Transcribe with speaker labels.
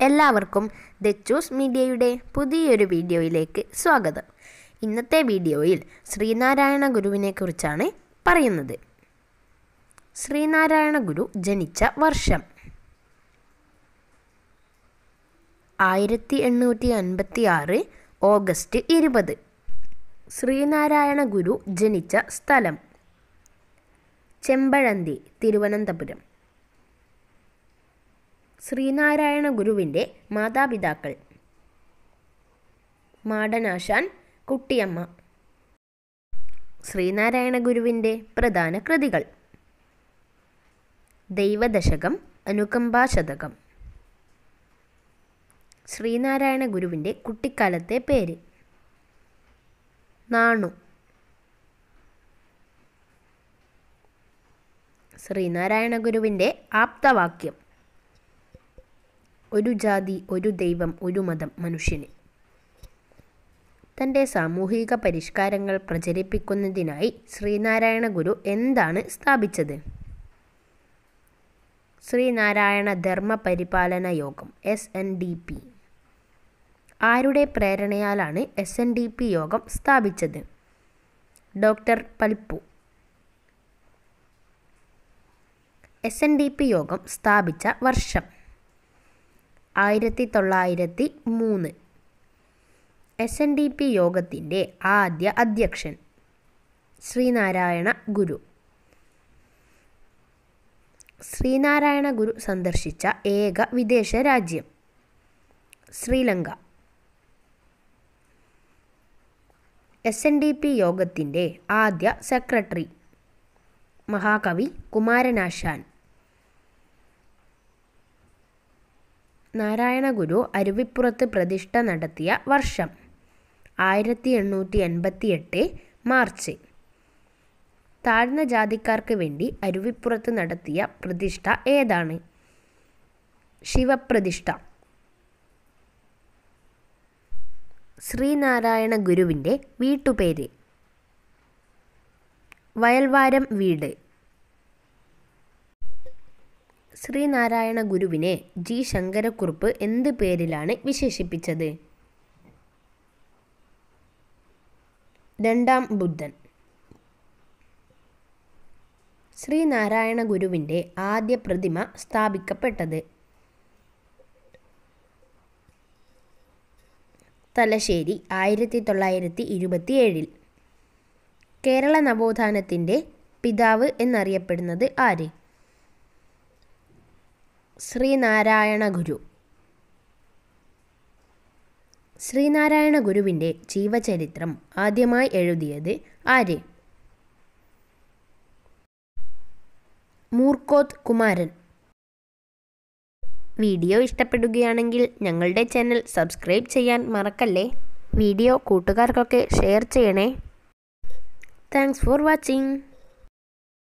Speaker 1: എല്ലാവർക്കും the choose മീഡിയയുടെ പുതിയൊരു വീഡിയോയിലേക്ക് സ്വാഗതം ഇന്നത്തെ വീഡിയോയിൽ ശ്രീനാരായണ ഗുരുവിനെ കുറിച്ചാണ് പറയുന്നത് ശ്രീനാരായണ ഗുരു ജനിച്ച വർഷം ആയിരത്തി എണ്ണൂറ്റി അൻപത്തി ആറ് ഓഗസ്റ്റ് ഇരുപത് ശ്രീനാരായണ ഗുരു ജനിച്ച സ്ഥലം ചെമ്പഴന്തി തിരുവനന്തപുരം ശ്രീനാരായണ ഗുരുവിൻ്റെ മാതാപിതാക്കൾ മാടനാശാൻ കുട്ടിയമ്മ ശ്രീനാരായണ ഗുരുവിൻ്റെ പ്രധാന കൃതികൾ ദൈവദശകം അനുകമ്പാശതകം ശ്രീനാരായണ ഗുരുവിൻ്റെ കുട്ടിക്കാലത്തെ പേര് നാണു ശ്രീനാരായണ ഗുരുവിൻ്റെ ആപ്തവാക്യം ഒരു ജാതി ഒരു ദൈവം ഒരു മതം മനുഷ്യന് തൻ്റെ സാമൂഹിക പരിഷ്കാരങ്ങൾ പ്രചരിപ്പിക്കുന്നതിനായി ശ്രീനാരായണ ഗുരു എന്താണ് സ്ഥാപിച്ചത് ശ്രീനാരായണ ധർമ്മ പരിപാലന യോഗം എസ് എൻ ഡി പി ആരുടെ പ്രേരണയാലാണ് എസ് എൻ ഡി പി യോഗം സ്ഥാപിച്ചത് doctor Palpu S N D P യോഗം സ്ഥാപിച്ച വർഷം ആയിരത്തി തൊള്ളായിരത്തി മൂന്ന് എസ് എൻ ഡി പി യോഗത്തിൻ്റെ ആദ്യ അധ്യക്ഷൻ ശ്രീനാരായണ ഗുരു ശ്രീനാരായണ ഗുരു സന്ദർശിച്ച ഏക വിദേശ രാജ്യം Sri Lanka S N D P യോഗത്തിൻ്റെ ആദ്യ സെക്രട്ടറി മഹാകവി കുമാരനാശാൻ നാരായണ ഗുരു അരുവിപ്പുറത്ത് പ്രതിഷ്ഠ നടത്തിയ വർഷം ആയിരത്തി എണ്ണൂറ്റി എൺപത്തി എട്ട് മാർച്ച് താഴ്ന്ന ജാതിക്കാർക്ക് വേണ്ടി അരുവിപ്പുറത്ത് നടത്തിയ പ്രതിഷ്ഠ ഏതാണ് ശിവപ്രതിഷ്ഠ ശ്രീനാരായണ ഗുരുവിൻ്റെ വീട്ടുപേര് വയൽവാരം വീട് ശ്രീനാരായണ ഗുരുവിനെ ജി ശങ്കരക്കുറുപ്പ് എന്ത് പേരിലാണ് വിശേഷിപ്പിച്ചത് രണ്ടാം ബുദ്ധൻ ശ്രീനാരായണ ഗുരുവിൻ്റെ ആദ്യ പ്രതിമ സ്ഥാപിക്കപ്പെട്ടത് തലശ്ശേരി ആയിരത്തി തൊള്ളായിരത്തി ഇരുപത്തിയേഴിൽ കേരള നവോത്ഥാനത്തിൻ്റെ പിതാവ് എന്നറിയപ്പെടുന്നത് ആര് ശ്രീനാരായണ ഗുരു ശ്രീനാരായണ ഗുരുവിൻ്റെ ജീവചരിത്രം ആദ്യമായി എഴുതിയത് ആര് മൂർക്കോത്ത് കുമാരൻ വീഡിയോ ഇഷ്ടപ്പെടുകയാണെങ്കിൽ ഞങ്ങളുടെ ചാനൽ സബ്സ്ക്രൈബ് ചെയ്യാൻ മറക്കല്ലേ വീഡിയോ കൂട്ടുകാർക്കൊക്കെ ഷെയർ ചെയ്യണേ താങ്ക്സ് ഫോർ വാച്ചിങ്